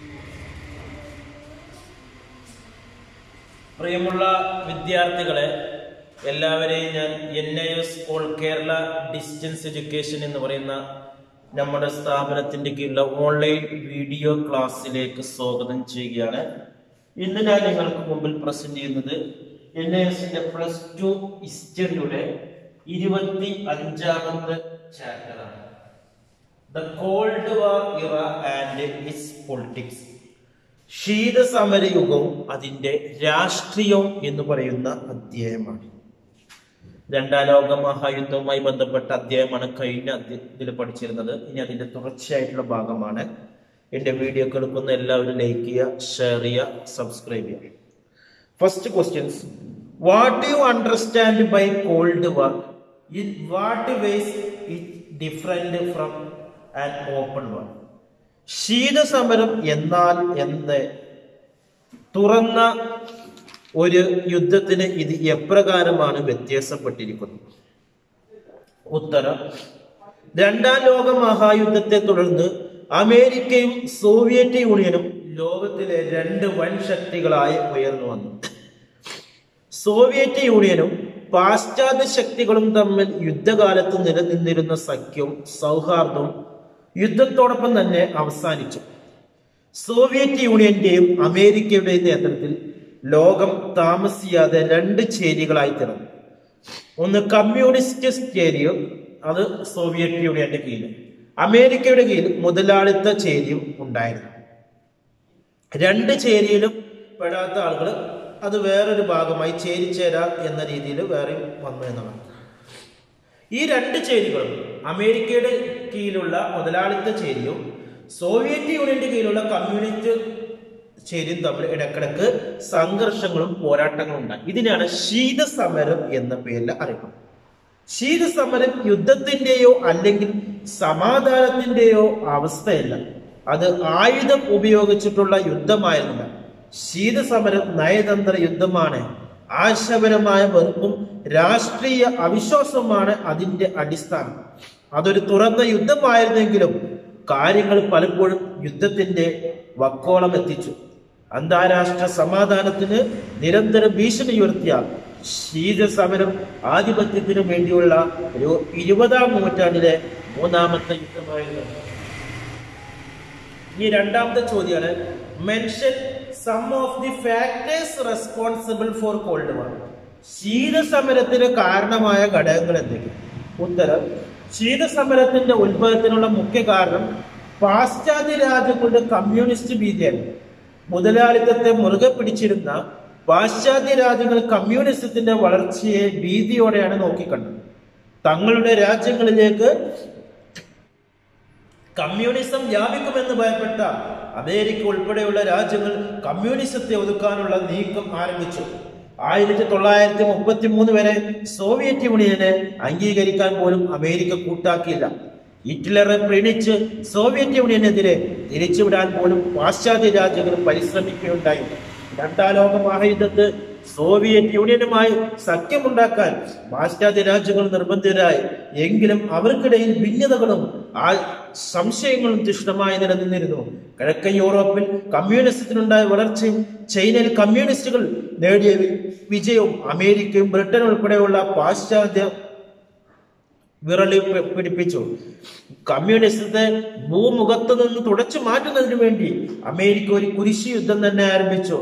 പ്രിയമുള്ള വിദ്യാർത്ഥികളെ എല്ലാവരെയും ഞാൻ N I S all Kerala distance education എന്ന് പറയുന്ന നമ്മുടെ സ്ഥാപനത്തിന്റെ കീഴിലുള്ള ഓൺലൈൻ വീഡിയോ ക്ലാസ്സിലേക്ക് സ്വാഗതം ചെയ്യുകയാണ് ഇന്ന് ഞാൻ നിങ്ങൾക്ക് മുമ്പിൽ പ്രസന്റ് ചെയ്യുന്നത് എൻ ഐ എസിന്റെ പ്ലസ് ടു ഹിസ്റ്ററിയുടെ ഇരുപത്തി അഞ്ചാമത്തെ ചാപ്റ്ററാണ് ദ കോൾഡ് വാർ ഇറ ആൻഡ് ഇറ്റ്സ് പൊളിറ്റിക്സ് ശീതസമരയുഗവും അതിന്റെ രാഷ്ട്രീയവും എന്ന് പറയുന്ന അധ്യായമാണ് രണ്ടാം ലോക മഹായുദ്ധവുമായി ബന്ധപ്പെട്ട അധ്യായമാണ് കഴിഞ്ഞ അധ്യ- ഇതിൽ പഠിച്ചിരുന്നത് ഇനി അതിന്റെ തുടർച്ചയായിട്ടുള്ള ഭാഗമാണ് എന്റെ വീഡിയോ കേൾക്കുന്ന എല്ലാവരും ലൈക്ക് ചെയ്യുക ഷെയർ ചെയ്യുക സബ്സ്ക്രൈബ് ചെയ്യുക first questions what you understand by cold war in what ways it different from an open war ശീതസമരം എന്നാൽ എന്ത് തുറന്ന ഒരു യുദ്ധത്തിന് ഇത് എപ്രകാരമാണ് വ്യത്യാസപ്പെട്ടിരിക്കുന്നത് ഉത്തരം രണ്ടാം ലോക മഹായുദ്ധത്തെ തുടർന്ന് അമേരിക്കയും സോവിയറ്റ് യൂണിയനും ലോകത്തിലെ രണ്ട് വൻ ശക്തികളായി ഉയർന്നു വന്നു സോവിയറ്റ് യൂണിയനും പാശ്ചാത്യ ശക്തികളും തമ്മിൽ യുദ്ധകാലത്ത് നിലനിന്നിരുന്ന സഖ്യവും സൗഹാർദ്ദവും യുദ്ധത്തോടൊപ്പം തന്നെ അവസാനിച്ചു സോവിയറ്റ് യൂണിയന്റെയും അമേരിക്കയുടെയും നേതൃത്വത്തിൽ ലോകം താമസിയാതെ രണ്ട് ചേരികളായി തീർന്നു ഒന്ന് കമ്മ്യൂണിസ്റ്റ് ചേരിയും അത് സോവിയറ്റ് യൂണിയന്റെ കീഴിൽ അമേരിക്കയുടെ കീഴിൽ മുതലാളിത്ത ചേരിയും ഉണ്ടായിരുന്നു രണ്ട് ചേരിയിലും പെടാത്ത ആളുകൾ അത് വേറൊരു ഭാഗമായി ചേരിച്ചേരാ എന്ന രീതിയിൽ വേറെ വന്നു എന്നതാണ് ഈ രണ്ട് ചേരികളും അമേരിക്കയുടെ കീഴിലുള്ള മുതലാളിത്ത ചേരിയും സോവിയറ്റ് യൂണിയന്റെ കീഴിലുള്ള കമ്മ്യൂണിസ്റ്റ് ചേരിയും തമ്മിൽ ഇടക്കിടക്ക് സംഘർഷങ്ങളും പോരാട്ടങ്ങളും ഉണ്ടായി ഇതിനാണ് ശീതസമരം എന്ന പേരിൽ അറിയപ്പെടുന്നത് ശീതസമരം യുദ്ധത്തിന്റെയോ അല്ലെങ്കിൽ സമാധാനത്തിന്റെയോ അവസ്ഥയല്ല അത് ആയുധം ഉപയോഗിച്ചിട്ടുള്ള യുദ്ധമായിരുന്നില്ല ശീതസമരം നയതന്ത്ര യുദ്ധമാണ് ആശയപരമായ വെറുപ്പും രാഷ്ട്രീയ അവിശ്വാസവുമാണ് അതിന്റെ അടിസ്ഥാനം അതൊരു തുറന്ന യുദ്ധമായിരുന്നെങ്കിലും കാര്യങ്ങൾ പലപ്പോഴും യുദ്ധത്തിന്റെ വക്കോളം എത്തിച്ചു അന്താരാഷ്ട്ര സമാധാനത്തിന് നിരന്തരം ഭീഷണി ഉയർത്തിയ ശീതസമരം ആധിപത്യത്തിനു വേണ്ടിയുള്ള ഒരു ഇരുപതാം നൂറ്റാണ്ടിലെ മൂന്നാമത്തെ യുദ്ധമായിരുന്നു ഈ രണ്ടാമത്തെ ചോദ്യമാണ് mention some of the factors responsible for cold war ശീതസമരത്തിന് കാരണമായ ഘടകങ്ങൾ എന്തൊക്കെ ഉത്തരം ശീതസമരത്തിന്റെ ഉത്ഭവത്തിനുള്ള മുഖ്യ കാരണം പാശ്ചാത്യ രാജ്യങ്ങളുടെ കമ്മ്യൂണിസ്റ്റ് ഭീതിയാണ് മുതലാളിത്തത്തെ മുറുകെ പിടിച്ചിരുന്ന പാശ്ചാത്യ രാജ്യങ്ങൾ കമ്മ്യൂണിസത്തിന്റെ വളർച്ചയെ ഭീതിയോടെയാണ് നോക്കിക്കണ്ടത് തങ്ങളുടെ രാജ്യങ്ങളിലേക്ക് കമ്മ്യൂണിസം വ്യാപിക്കുമെന്ന് ഭയപ്പെട്ട അമേരിക്ക ഉൾപ്പെടെയുള്ള രാജ്യങ്ങൾ കമ്മ്യൂണിസത്തെ ഒതുക്കാനുള്ള നീക്കം ആരംഭിച്ചു ആയിരത്തി തൊള്ളായിരത്തി മുപ്പത്തി മൂന്ന് വരെ സോവിയറ്റ് യൂണിയനെ അംഗീകരിക്കാൻ പോലും അമേരിക്ക കൂട്ടാക്കിയില്ല ഹിറ്റ്ലറെ പ്രീണിച്ച് സോവിയറ്റ് യൂണിയനെതിരെ തിരിച്ചുവിടാൻ പോലും പാശ്ചാത്യ രാജ്യങ്ങൾ പരിശ്രമിക്കുകയുണ്ടായി രണ്ടാം ലോക മഹായുദ്ധത്ത് സോവിയറ്റ് യൂണിയനുമായി സഖ്യമുണ്ടാക്കാൻ പാശ്ചാത്യ രാജ്യങ്ങൾ നിർബന്ധിതരായി എങ്കിലും അവർക്കിടയിൽ ഭിന്നതകളും ആ സംശയങ്ങളും തീഷ്ണമായി നിലനിന്നിരുന്നു കിഴക്കൻ യൂറോപ്പിൽ കമ്മ്യൂണിസത്തിനുണ്ടായ വളർച്ചയും ചൈനയിൽ കമ്മ്യൂണിസ്റ്റുകൾ നേടിയ വി- വിജയവും അമേരിക്കയും ബ്രിട്ടൻ ഉൾപ്പെടെയുള്ള പാശ്ചാത്യ വിറളി പി- പിടിപ്പിച്ചു കമ്മ്യൂണിസത്തെ ഭൂമുഖത്ത് നിന്ന് തുടച്ചു മാറ്റുന്നതിന് വേണ്ടി അമേരിക്ക ഒരു കുരിശി യുദ്ധം തന്നെ ആരംഭിച്ചു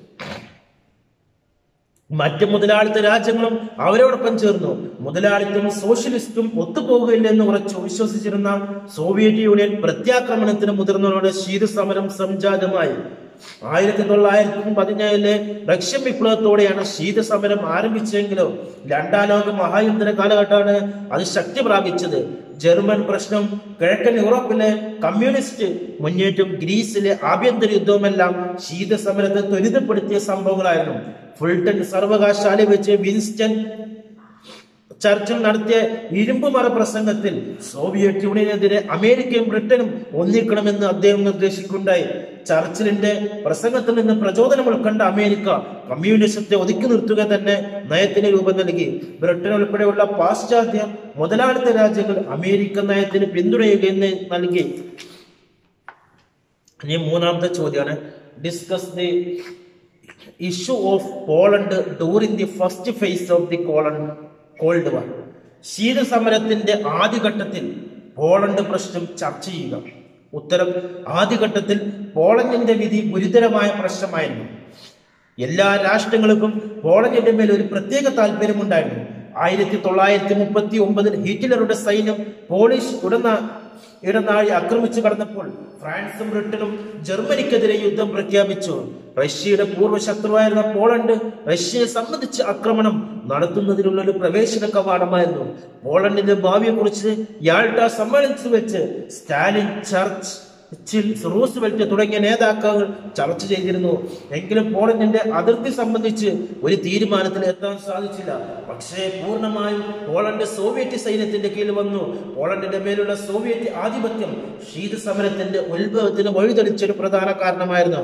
മറ്റ് മുതലാളിത്ത രാജ്യങ്ങളും അവരോടൊപ്പം ചേർന്നു മുതലാളിത്തവും സോഷ്യലിസ്റ്റും ഒത്തുപോകുകയില്ലെന്ന് ഉറച്ചു വിശ്വസിച്ചിരുന്ന സോവിയറ്റ് യൂണിയൻ പ്രത്യാക്രമണത്തിന് മുതിർന്നവരോട് ശീതസമരം സംജാതമായി ആയിരത്തി തൊള്ളായിരത്തി പതിനേഴിലെ റഷ്യൻ വിപ്ലവത്തോടെയാണ് ശീതസമരം ആരംഭിച്ചെങ്കിലും രണ്ടാം ലോക മഹായുദ്ധ കാലഘട്ടമാണ് അത് ശക്തി പ്രാപിച്ചത് ജർമ്മൻ പ്രശ്നം കിഴക്കൻ യൂറോപ്പിലെ കമ്മ്യൂണിസ്റ്റ് മുന്നേറ്റം ഗ്രീസിലെ ആഭ്യന്തര യുദ്ധവുമെല്ലാം ശീതസമരത്തെ ത്വരിതപ്പെടുത്തിയ സംഭവങ്ങളായിരുന്നു ഫുൾട്ടൺ സർവകലാശാല വെച്ച് വിൻസ്റ്റൺ ചർച്ചിൽ നടത്തിയ ഇരുമ്പുമറ പ്രസംഗത്തിൽ സോവിയറ്റ് യൂണിയനെതിരെ അമേരിക്കയും ബ്രിട്ടനും ഒന്നിക്കണമെന്ന് അദ്ദേഹം നിർദ്ദേശിക്കുകയുണ്ടായി ചർച്ചിലിന്റെ പ്രസംഗത്തിൽ നിന്ന് പ്രചോദനം ഉൾക്കൊണ്ട അമേരിക്ക കമ്മ്യൂണിസത്തെ ഒതുക്കി നിർത്തുക തന്നെ നയത്തിന് രൂപം നൽകി ബ്രിട്ടൻ ഉൾപ്പെടെയുള്ള പാശ്ചാത്യ മുതലാളിത്ത രാജ്യങ്ങൾ അമേരിക്കൻ നയത്തിന് പിന്തുണയുകയെന്ന് നൽകി ഇനി മൂന്നാമത്തെ ചോദ്യമാണ് discuss the issue of Poland during the first phase of the colon cold war ശീതസമരത്തിന്റെ ആദ്യഘട്ടത്തിൽ പോളണ്ട് പ്രശ്നം ചർച്ച ചെയ്യുക ഉത്തരം ആദ്യഘട്ടത്തിൽ പോളണ്ടിന്റെ വിധി ഗുരുതരമായ പ്രശ്നമായിരുന്നു എല്ലാ രാഷ്ട്രങ്ങൾക്കും പോളണ്ടിന്റെ മേൽ ഒരു പ്രത്യേക താല്പര്യമുണ്ടായിരുന്നു ആയിരത്തി തൊള്ളായിരത്തി മുപ്പത്തി ഒമ്പതിൽ ഹിറ്റ്ലറുടെ സൈന്യം പോളിഷ് ഉടന ഇടനാഴി ആക്രമിച്ചു കടന്നപ്പോൾ ഫ്രാൻസും ബ്രിട്ടനും ജർമ്മനിക്കെതിരെ യുദ്ധം പ്രഖ്യാപിച്ചു റഷ്യയുടെ പൂർവ്വ ശത്രുവായിരുന്ന പോളണ്ട് റഷ്യയെ സംബന്ധിച്ച് ആക്രമണം നടത്തുന്നതിനുള്ള ഒരു പ്രവേശന കവാടമായിരുന്നു പോളണ്ടിന്റെ ഭാവിയെക്കുറിച്ച് യാൾട്ട സമ്മേളനത്തിൽ വെച്ച് സ്റ്റാലിൻ ചർച്ച് ചിൽ റൂസ്വെൽറ്റ് തുടങ്ങിയ നേതാക്കൾ ചർച്ച ചെയ്തിരുന്നു എങ്കിലും പോളണ്ടിന്റെ അതിർത്തി സംബന്ധിച്ച് ഒരു തീരുമാനത്തിൽ എത്താൻ സാധിച്ചില്ല പക്ഷേ പൂർണ്ണമായും പോളണ്ട് സോവിയറ്റ് സൈന്യത്തിന്റെ കീഴിൽ വന്നു പോളണ്ടിന്റെ മേലുള്ള സോവിയറ്റ് ആധിപത്യം ശീതസമരത്തിന്റെ ഉത്ഭവത്തിന് വഴിതെളിച്ചൊരു പ്രധാന കാരണമായിരുന്നു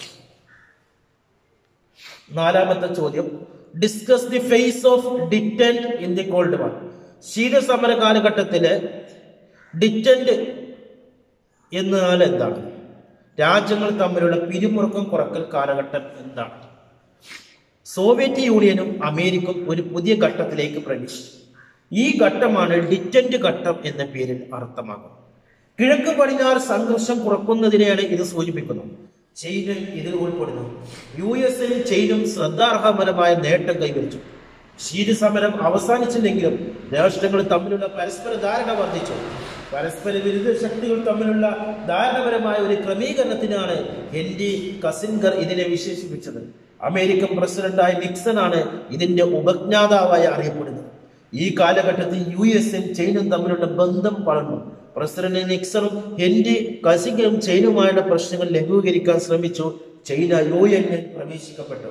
നാലാമത്തെ ചോദ്യം discuss the phase of detente in the cold war ശീതസമര കാലഘട്ടത്തിലെ ഡിറ്റന്റ് എന്നാൽ എന്താണ് രാജ്യങ്ങൾ തമ്മിലുള്ള പിരിമുറുക്കം കുറക്കൽ കാലഘട്ടം എന്താണ് സോവിയറ്റ് യൂണിയനും അമേരിക്കയും ഒരു പുതിയ ഘട്ടത്തിലേക്ക് പ്രവേശിച്ചു ഈ ഘട്ടമാണ് ഡിറ്റന്റ് ഘട്ടം എന്ന പേരിൽ അർത്ഥമാകുന്നത് കിഴക്ക് പടിഞ്ഞാറ് സംഘർഷം കുറക്കുന്നതിനെയാണ് ഇത് സൂചിപ്പിക്കുന്നത് ചൈന ഇതിൽ ഉൾപ്പെടുന്നു യു എസും ചൈനയും ശ്രദ്ധാർഹപരമായ നേട്ടം കൈവരിച്ചു ശീതസമരം അവസാനിച്ചില്ലെങ്കിലും രാഷ്ട്രങ്ങൾ തമ്മിലുള്ള പരസ്പര ധാരണ വർദ്ധിച്ചു പരസ്പര വിരുദ്ധ ശക്തികൾ തമ്മിലുള്ള ധാരണപരമായ ഒരു ക്രമീകരണത്തിനാണ് ഹെൻറി കസിൻഗർ ഇതിനെ വിശേഷിപ്പിച്ചത് അമേരിക്കൻ പ്രസിഡന്റായ നിക്സൺ ആണ് ഇതിന്റെ ഉപജ്ഞാതാവായി അറിയപ്പെടുന്നത് ഈ കാലഘട്ടത്തിൽ യു എസും ചൈനയും തമ്മിലുള്ള ബന്ധം വളർന്നു പ്രസിഡന്റ് നിക്സണും ഹെൻറി കസിംഗറും ചൈനയുമായുള്ള പ്രശ്നങ്ങൾ ലഘൂകരിക്കാൻ ശ്രമിച്ചു ചൈന യു എന്നിൽ പ്രവേശിക്കപ്പെട്ടു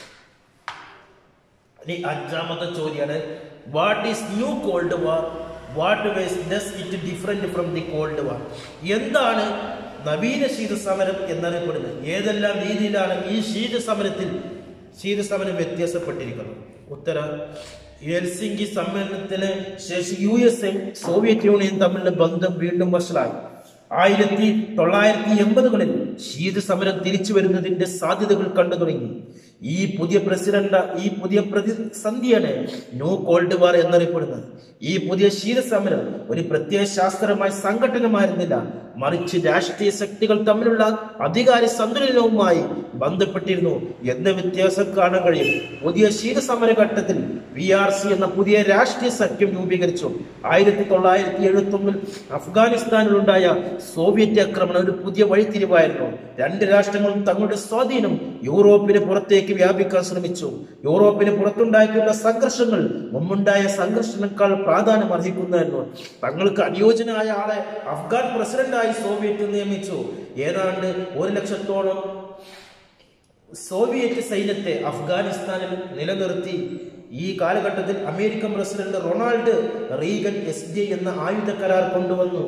ഇനി അഞ്ചാമത്തെ ചോദ്യമാണ് what is new cold war what ways does it different from the cold war എന്താണ് നവീന ശീതസമരം എന്നറിയപ്പെടുന്നത് ഏതെല്ലാം രീതിയിലാണ് ഈ ശീതസമരത്തിൽ ശീതസമരം വ്യത്യാസപ്പെട്ടിരിക്കുന്നത് ഉത്തരം എൽസിംഗി സമ്മേളനത്തിന് ശേഷം U S A Soviet Union തമ്മിലുള്ള ബന്ധം വീണ്ടും വഷളായി ആയിരത്തി തൊള്ളായിരത്തി എൺപതുകളിൽ ശീതസമരം തിരിച്ചു വരുന്നതിന്റെ സാധ്യതകൾ കണ്ടു തുടങ്ങി ഈ പുതിയ പ്രസിഡന്റ് ഈ പുതിയ പ്രതിസന്ധിയാണ് ന്യൂ കോൾഡ് വാർ എന്നറിയപ്പെടുന്നത് ഈ പുതിയ ശീതസമരം ഒരു പ്രത്യയ ശാസ്ത്രമായ സംഘടനമായിരുന്നില്ല മറിച്ച് രാഷ്ട്രീയ ശക്തികൾ തമ്മിലുള്ള അധികാര സന്തുലനവുമായി ബന്ധപ്പെട്ടിരുന്നു എന്ന വ്യത്യാസം കാണാൻ കഴിയും പുതിയ ശീതസമര ഘട്ടത്തിൽ വി ആർ സി എന്ന പുതിയ രാഷ്ട്രീയ സഖ്യം രൂപീകരിച്ചു ആയിരത്തി തൊള്ളായിരത്തി എഴുപത്തി ഒന്നിൽ അഫ്ഗാനിസ്ഥാനിലുണ്ടായ സോവിയറ്റ് ആക്രമണം ഒരു പുതിയ വഴിത്തിരിവായിരുന്നു രണ്ട് രാഷ്ട്രങ്ങളും തങ്ങളുടെ സ്വാധീനം യൂറോപ്പിന് പുറത്തേക്ക് വ്യാപിക്കാൻ ശ്രമിച്ചു യൂറോപ്പിന് പുറത്തുണ്ടായിട്ടുള്ള സംഘർഷങ്ങൾ മുമ്പുണ്ടായ സംഘർഷങ്ങളെക്കാൾ പ്രാധാന്യം അർഹിക്കുന്നതായിരുന്നു തങ്ങൾക്ക് അനുയോജ്യനായ ആളെ അഫ്ഗാൻ പ്രസിഡന്റായി സോവിയറ്റ് നിയമിച്ചു ഏതാണ്ട് ഒരു ലക്ഷത്തോളം സോവിയറ്റ് സൈന്യത്തെ അഫ്ഗാനിസ്ഥാനിൽ നിലനിർത്തി ഈ കാലഘട്ടത്തിൽ American president Ronald Reagan S D എന്ന ആയുധ കരാർ കൊണ്ടുവന്നു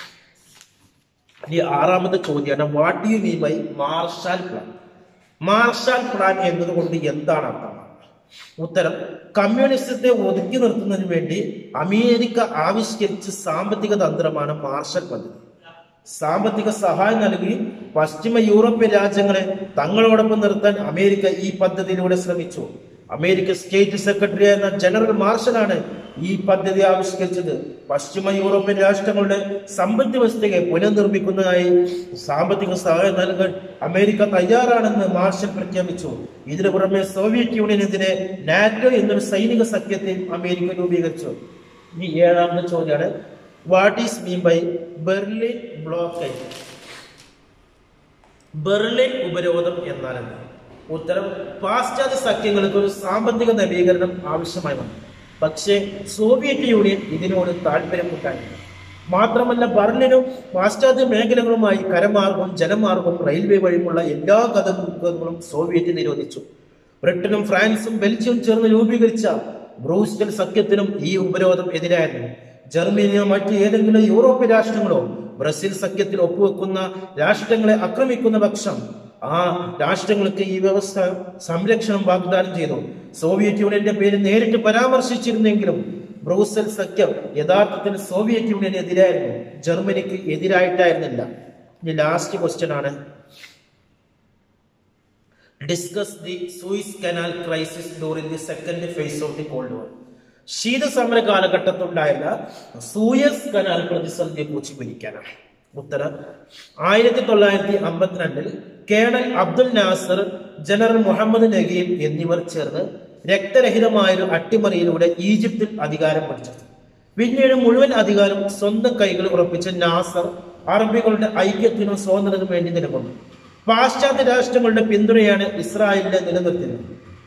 ഇനി ആറാമത്തെ ചോദ്യമാണ് what you mean by Marshall plan Marshall plan എന്നതുകൊണ്ട് എന്താണ് അർത്ഥം ഉത്തരം കമ്മ്യൂണിസത്തെ ഒതുക്കി നിർത്തുന്നതിന് വേണ്ടി അമേരിക്ക ആവിഷ്കരിച്ച സാമ്പത്തിക തന്ത്രമാണ് മാർഷൽ പദ്ധതി സാമ്പത്തിക സഹായം നൽകി പശ്ചിമ യൂറോപ്യൻ രാജ്യങ്ങളെ തങ്ങളോടൊപ്പം നിർത്താൻ അമേരിക്ക ഈ പദ്ധതിയിലൂടെ ശ്രമിച്ചു അമേരിക്ക സ്റ്റേറ്റ് സെക്രട്ടറി ആയിരുന്ന ജനറൽ മാർഷലാണ് ഈ പദ്ധതി ആവിഷ്കരിച്ചത് പശ്ചിമ യൂറോപ്യൻ രാഷ്ട്രങ്ങളുടെ സമ്പദ് വ്യവസ്ഥയെ പുനർനിർമ്മിക്കുന്നതിനായി സാമ്പത്തിക സഹായം നൽകാൻ അമേരിക്ക തയ്യാറാണെന്ന് മാർഷൽ പ്രഖ്യാപിച്ചു ഇതിനു പുറമെ സോവിയറ്റ് യൂണിയനെതിരെ നാറ്റോ എന്നൊരു സൈനിക സഖ്യത്തെ അമേരിക്ക രൂപീകരിച്ചു ഇനി ഏഴാമത്തെ ചോദ്യമാണ് what is mean by Berlin blockage Berlin ഉപരോധം എന്നാൽ എന്താണ് ഉത്തരം പാശ്ചാത്യ സഖ്യങ്ങൾക്ക് ഒരു സാമ്പത്തിക നവീകരണം ആവശ്യമായി വന്നു പക്ഷേ സോവിയറ്റ് യൂണിയൻ ഇതിനോട് താല്പര്യമുണ്ടായില്ല മാത്രമല്ല ബർലിനും പാശ്ചാത്യ മേഖലകളുമായി കരമാർഗവും ജലമാർഗവും റെയിൽവേ വഴിയുമുള്ള എല്ലാ ഗതാഗതങ്ങളും സോവിയറ്റ് നിരോധിച്ചു ബ്രിട്ടനും ഫ്രാൻസും ബെൽജിയവും ചേർന്ന് രൂപീകരിച്ച ബ്രൂസ്റ്റൽ സഖ്യത്തിനും ഈ ഉപരോധം എതിരായിരുന്നു ജർമ്മനിയോ മറ്റ് ഏതെങ്കിലും യൂറോപ്യൻ രാഷ്ട്രങ്ങളോ ബ്രസീൽ സഖ്യത്തിൽ ഒപ്പുവെക്കുന്ന രാഷ്ട്രങ്ങളെ ആക്രമിക്കുന്ന പക്ഷം ആ രാഷ്ട്രങ്ങൾക്ക് ഈ വ്യവസ്ഥ സംരക്ഷണം വാഗ്ദാനം ചെയ്തു സോവിയറ്റ് യൂണിയന്റെ പേര് നേരിട്ട് പരാമർശിച്ചിരുന്നെങ്കിലും ബ്രൂസൽ സഖ്യം യഥാർത്ഥത്തിൽ സോവിയറ്റ് യൂണിയന് എതിരായിരുന്നു ജർമ്മനിക്ക് എതിരായിട്ടായിരുന്നില്ല ഇനി ലാസ്റ്റ് ക്വസ്റ്റ്യൻ ആണ് discuss the Suez canal crisis during the second phase of the cold war ശീതസമര കാലഘട്ടത്തിലുണ്ടായിരുന്ന സൂയസ് കനാൽ പ്രതിസന്ധിയെ കുറിച്ച് വിവരിക്കാനാണ് ഉത്തരം ആയിരത്തി തൊള്ളായിരത്തി അമ്പത്തിരണ്ടിൽ colonel Abdul Nasser general Muhammad Naguib എന്നിവർ ചേർന്ന് രക്തരഹിതമായൊരു അട്ടിമറിയിലൂടെ ഈജിപ്തിൽ അധികാരം പിടിച്ചെടുത്തു പിന്നീട് മുഴുവൻ അധികാരം സ്വന്തം കൈകളിൽ ഉറപ്പിച്ച നാസർ അറബികളുടെ ഐക്യത്തിനും സ്വാതന്ത്ര്യത്തിനും വേണ്ടി നിലകൊണ്ടു പാശ്ചാത്യ രാഷ്ട്രങ്ങളുടെ പിന്തുണയാണ് ഇസ്രായേലിനെ നിലനിർത്തിയത്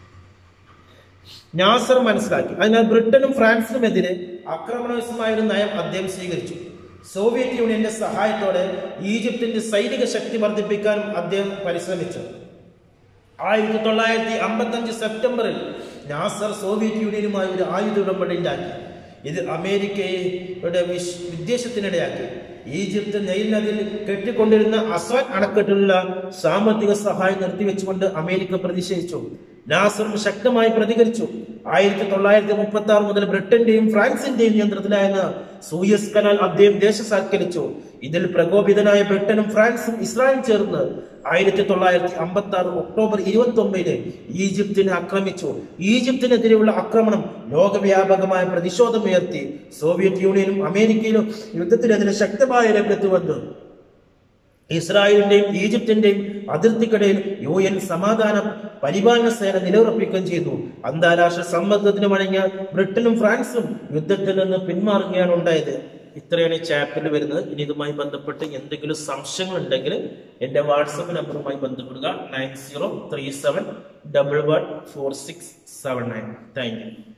നാസർ മനസ്സിലാക്കി അതിനാൽ ബ്രിട്ടനും ഫ്രാൻസിനുമെതിരെ ആക്രമണോത്സവമായ ഒരു നയം അദ്ദേഹം സ്വീകരിച്ചു സോവിയറ്റ് യൂണിയന്റെ സഹായത്തോടെ ഈജിപ്തിന്റെ സൈനിക ശക്തി വർദ്ധിപ്പിക്കാനും അദ്ദേഹം പരിശ്രമിച്ചു ആയിരത്തി തൊള്ളായിരത്തി അമ്പത്തി അഞ്ച് സെപ്റ്റംബറിൽ നാസർ സോവിയറ്റ് യൂണിയനുമായി ഒരു ആയുധ ഉടമ്പടി ഉണ്ടാക്കി ഇത് അമേരിക്കയുടെ വിശ് വിദ്വേഷത്തിനിടയാക്കി ഈജിപ്ത് നൈൽ നദിയിൽ കെട്ടിക്കൊണ്ടിരുന്ന അസ്വാൻ അണക്കെട്ടിലുള്ള സാമ്പത്തിക സഹായം നിർത്തിവെച്ചുകൊണ്ട് അമേരിക്ക പ്രതിഷേധിച്ചു നാസറും ശക്തമായി പ്രതികരിച്ചു ആയിരത്തി തൊള്ളായിരത്തി മുപ്പത്തി ആറ് മുതൽ ബ്രിട്ടന്റെയും ഫ്രാൻസിന്റെയും നിയന്ത്രണത്തിലായിരുന്ന സൂയസ് കനാൽ അദ്ദേഹം ദേശസാത്കരിച്ചു ഇതിൽ പ്രകോപിതനായ ബ്രിട്ടനും ഫ്രാൻസും ഇസ്രായേലും ചേർന്ന് ആയിരത്തി തൊള്ളായിരത്തി അമ്പത്തി ആറ് ഒക്ടോബർ ഇരുപത്തി ഒമ്പതിന് ഈജിപ്തിനെ ആക്രമിച്ചു ഈജിപ്തിനെതിരെയുള്ള ആക്രമണം ലോകവ്യാപകമായ പ്രതിഷേധമുയർത്തി സോവിയറ്റ് യൂണിയനും അമേരിക്കയിലും യുദ്ധത്തിനെതിരെ ശക്തമായ രംഗത്ത് വന്നു ഇസ്രായേലിന്റെയും ഈജിപ്തിന്റെയും അതിർത്തിക്കിടയിൽ യു എൻ സമാധാന പരിപാലന സേന നിലയുറപ്പിക്കുകയും ചെയ്തു അന്താരാഷ്ട്ര സമ്മർദ്ദത്തിന് വഴങ്ങിയ ബ്രിട്ടനും ഫ്രാൻസും യുദ്ധത്തിൽ നിന്ന് പിന്മാറുകയാണ് ഉണ്ടായത് ഇത്രയാണ് ഈ ചാപ്റ്ററിൽ വരുന്നത് ഇനി ഇതുമായി ബന്ധപ്പെട്ട് എന്തെങ്കിലും സംശയങ്ങൾ ഉണ്ടെങ്കിൽ എന്റെ വാട്സപ്പ് നമ്പറുമായി ബന്ധപ്പെടുക nine zero three seven double one four six seven nine thank U